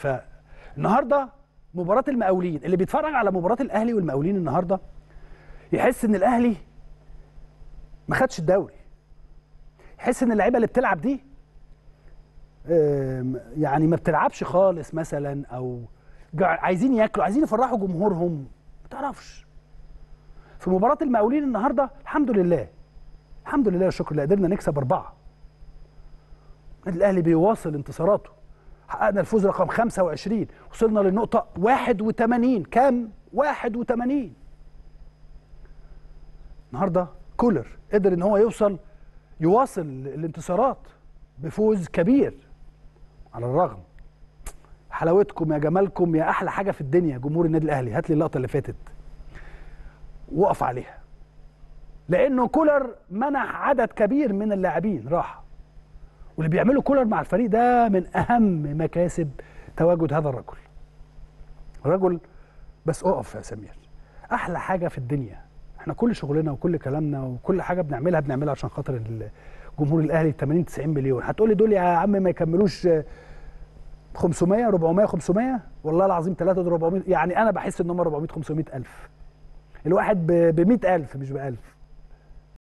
فالنهارده مباراه المقاولين اللي بيتفرج على مباراه الاهلي والمقاولين النهارده يحس ان الاهلي ما خدش الدوري يحس ان اللعيبه اللي بتلعب دي آم، يعني ما بتلعبش خالص مثلا او جع- عايزين ياكلوا عايزين يفرحوا جمهورهم ما تعرفش في مباراه المقاولين النهارده الحمد لله الحمد لله والشكر اللي قدرنا نكسب اربعه النادي الاهلي بيواصل انتصاراته حققنا الفوز رقم 25 وصلنا للنقطه 81 كام 81 النهارده كولر قدر ان هو يوصل يواصل الانتصارات بفوز كبير على الرغم حلاوتكم يا جمالكم يا احلى حاجه في الدنيا جمهور النادي الاهلي هات لي اللقطه اللي فاتت وقف عليها لانه كولر منح عدد كبير من اللاعبين راحه واللي بيعمله كولر مع الفريق ده من اهم مكاسب تواجد هذا الرجل رجل بس اقف يا سمير احلى حاجه في الدنيا احنا كل شغلنا وكل كلامنا وكل حاجه بنعملها بنعملها عشان خاطر ال- جمهور الاهلي 80 90 مليون هتقولي دول يا عم ما يكملوش آه، 500 400 500 والله العظيم 3 400 يعني انا بحس ان هم 400 500 الف الواحد ب 100000 مش ب 1000